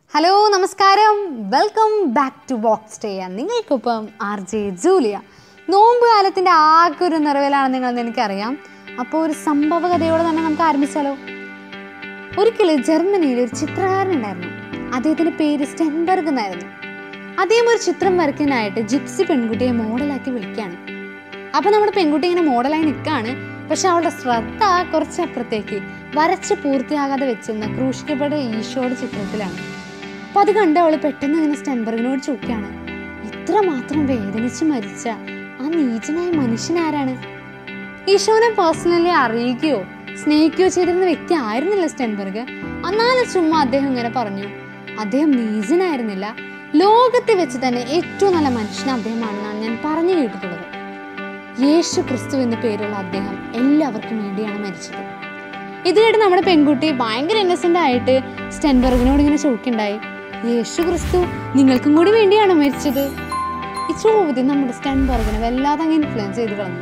hello നമസ്കാരം welcome back to box stay നിങ്ങൾക്കൊപ്പം R J Julia നോമ്പ് കാലത്തിൻ്റെ ആകെ ഒരു നിറവിലാണ് നിങ്ങളെന്ന് എനിക്കറിയാം അപ്പോൾ ഒരു സംഭവ കഥയോടെ തന്നെ നമുക്ക് ആരംഭിച്ചാലോ ഒരിക്കൽ ജർമ്മനിയിൽ ഒരു ചിത്രകാരൻ ഉണ്ടായിരുന്നു അദ്ദേഹത്തിൻ്റെ പേര് സ്റ്റെൻബർഗ് എന്നായിരുന്നു അദ്ദേഹം ഒരു ചിത്രം വരയ്ക്കാനായിട്ട് ജിപ്സി പെൺകുട്ടിയെ മോഡലാക്കി വിളിക്കുകയാണ് അപ്പോൾ നമ്മുടെ പെൺകുട്ടി ഇങ്ങനെ മോഡലായി നിൽക്കുകയാണ് പക്ഷെ അവളുടെ ശ്രദ്ധ കുറച്ച് അപ്പുറത്തേക്ക് വരച്ച് പൂർത്തിയാകാതെ വെച്ചിരുന്ന ക്രൂശിക്കപ്പെട്ട ഈശോയുടെ ചിത്രത്തിലാണ് അപ്പോൾ അത് കണ്ട് അവൾ പെട്ടെന്ന് ഇങ്ങനെ സ്റ്റെൻബർഗിനോട് ചോദിക്കുകയാണ് ഇത്ര മാത്രം വേദനിച്ച് മരിച്ച ആ നീചനായ മനുഷ്യനാരാണ് ഈശോനെ പേഴ്സണലി അറിയുകയോ സ്നേഹിക്കുകയോ ചെയ്തിരുന്ന വ്യക്തി ആയിരുന്നില്ല സ്റ്റെൻബർഗ് എന്നാലും ചുമ്മാ അദ്ദേഹം ഇങ്ങനെ പറഞ്ഞു അദ്ദേഹം നീചനായിരുന്നില്ല ലോകത്തെ വെച്ച് തന്നെ ഏറ്റവും നല്ല മനുഷ്യൻ അദ്ദേഹമാണെന്നാണ് ഞാൻ പറഞ്ഞു കേട്ടിട്ടുള്ളത് യേശു ക്രിസ്തു എന്ന പേരുള്ള അദ്ദേഹം എല്ലാവർക്കും വേണ്ടിയാണ് മരിച്ചത് ഇത് കേട്ട് നമ്മുടെ പെൺകുട്ടി ഭയങ്കര ഇന്നസെന്റ് ആയിട്ട് സ്റ്റെൻബർഗിനോട് ഇങ്ങനെ ചോദിക്കുണ്ടായി യേശു ക്രിസ്തു നിങ്ങൾക്കും കൂടി വേണ്ടിയാണോ മരിച്ചത് ഈ ചോദ്യം നമ്മുടെ സ്റ്റെൻബർഗിനെ വല്ലാതെ അങ്ങ് ഇൻഫ്ലുവൻസ് ചെയ്ത് കളഞ്ഞു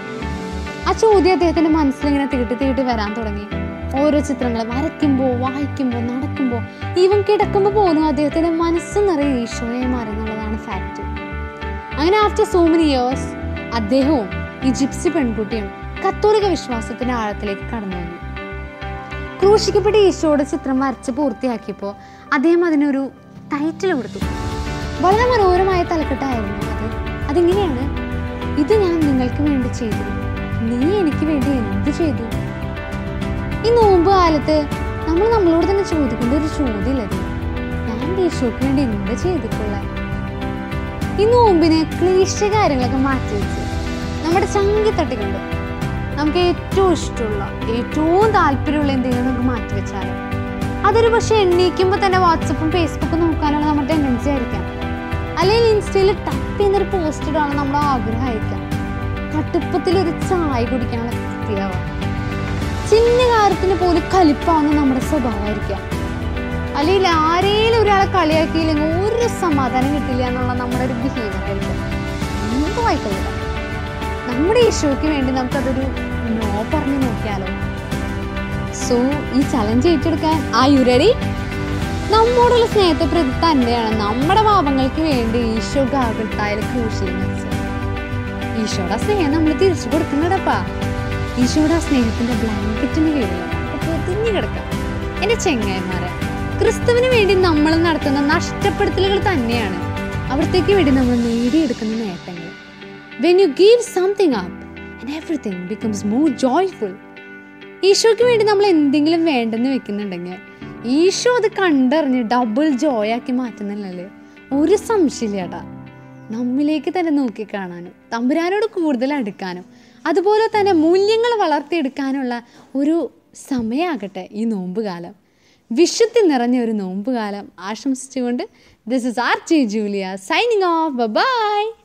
ആ ചോദ്യം അദ്ദേഹത്തിന്റെ മനസ്സിൽ ഇങ്ങനെ തീട്ടി തീട്ടി വരാൻ തുടങ്ങി ഓരോ ചിത്രങ്ങൾ വരയ്ക്കുമ്പോൾ വായിക്കുമ്പോൾ നടക്കുമ്പോൾ ഈവൻ കിടക്കുമ്പോൾ പോലും അദ്ദേഹത്തിന്റെ മനസ്സ് നിറയെ ഈശോയെ മാറി എന്നുള്ളതാണ് ഫാക്റ്റ് അങ്ങനെ ആഫ്റ്റർ സോ മെനി ഇയേഴ്സ് അദ്ദേഹവും ഈ ജിപ്സി പെൺകുട്ടിയും കത്തോലിക വിശ്വാസത്തിന്റെ ആഴത്തിലേക്ക് കടന്നു വന്നു ക്രൂശിക്കപ്പെട്ട ഈശോയുടെ ചിത്രം വരച്ച് പൂർത്തിയാക്കിയപ്പോൾ അദ്ദേഹം അതിനൊരു ടൈറ്റിൽ കൊടുത്തു വളരെ മനോഹരമായ തലക്കെട്ടായിരുന്നു അത് അതിങ്ങനെയാണ് ഇത് ഞാൻ നിങ്ങൾക്ക് വേണ്ടി ചെയ്തു നീ എനിക്ക് വേണ്ടി എന്ത് ചെയ്തു ഈ നോമ്പ് കാലത്ത് നമ്മൾ നമ്മളോട് തന്നെ ചോദിക്കേണ്ട ഒരു ചോദ്യമില്ലത് ഞാൻ ഈശോക്ക് വേണ്ടി എന്ത് ചെയ്തിട്ടുള്ളത് ഈ നോമ്പിന് ക്ലീശ കാര്യങ്ങളൊക്കെ മാറ്റി വെച്ച് നമ്മുടെ ചങ്കി തട്ടിക്കൊണ്ട് നമുക്ക് ഏറ്റവും ഇഷ്ടമുള്ള ഏറ്റവും താല്പര്യമുള്ള എന്തെങ്കിലും നമുക്ക് മാറ്റി വെച്ചാലോ അതൊരു പക്ഷെ എണ്ണീക്കുമ്പോൾ തന്നെ വാട്സപ്പും ഫേസ്ബുക്കും നോക്കാനുള്ള നമ്മുടെ ടെൻഡൻസി ആയിരിക്കാം അല്ലെങ്കിൽ ഇൻസ്റ്റയിൽ ടപ്പ് ചെയ്യുന്നൊരു പോസ്റ്റ് ഇടാണ് നമ്മുടെ ആഗ്രഹമായിരിക്കാം കട്ടുപ്പത്തിൽ ഒരു ചായ കുടിക്കാനുള്ള കൃത്യമാവാം ചിന്ന കാര്യത്തിന് പോലും കലിപ്പാവുന്ന നമ്മുടെ സ്വഭാവമായിരിക്കാം അല്ലെങ്കിൽ ആരെയും ഒരാളെ കളിയാക്കിയില്ലെങ്കിൽ ഒരു സമാധാനം കിട്ടില്ല എന്നുള്ള നമ്മുടെ ഒരു ബിഹേവിയർ ആയിരിക്കും എന്ത് വായിക്കില്ല നമ്മുടെ ഈശോയ്ക്ക് വേണ്ടി നമുക്കതൊരു നോ പറഞ്ഞു നോക്കിയാലോ സോ ഈ ചലഞ്ച് ഏറ്റെടുക്കാൻ ആ യു റെഡി നമ്മോടുള്ള സ്നേഹത്തെ പ്രതി തന്നെയാണ് നമ്മുടെ പാപങ്ങൾക്ക് വേണ്ടി ഈശോ ഗാഗിൾത്തായാലും ക്രൂശിൽ മരിച്ചത് ഈശോയുടെ ആ സ്നേഹം നമ്മൾ തിരിച്ചു കൊടുക്കണ്ടപ്പാ ഈശോയുടെ ആ സ്നേഹത്തിന്റെ ബ്ലാങ്കറ്റിന് കീഴിൽ പൊതിഞ്ഞു കിടക്കാം എന്റെ ചെങ്ങായിമാരെ ക്രിസ്തുവിന് വേണ്ടി നമ്മൾ നടത്തുന്ന നഷ്ടപ്പെടുത്തലുകൾ തന്നെയാണ് അവിടത്തേക്ക് വേണ്ടി നമ്മൾ നേടിയെടുക്കുന്ന നേട്ടങ്ങൾ when you give something up and everything becomes more joyful ഈശോയ്ക്ക് വേണ്ടി നമ്മൾ എന്തെങ്കിലും വേണ്ടെന്ന് വെക്കുന്നുണ്ടെങ്കിൽ ഈശോ അത് കണ്ടറിഞ്ഞ് ഡബിൾ ജോയ് ആക്കി മാറ്റുന്നില്ലല്ലേ ഒരു സംശയമില്ലേട്ടാ നമ്മിലേക്ക് തന്നെ നോക്കി കാണാനും തമ്പുരാനോട് കൂടുതൽ അടുക്കാനും അതുപോലെ തന്നെ മൂല്യങ്ങൾ വളർത്തിയെടുക്കാനുള്ള ഒരു സമയമാകട്ടെ ഈ നോമ്പുകാലം വിശുദ്ധി നിറഞ്ഞ ഒരു നോമ്പുകാലം ആശംസിച്ചുകൊണ്ട് this is R J Julia signing off by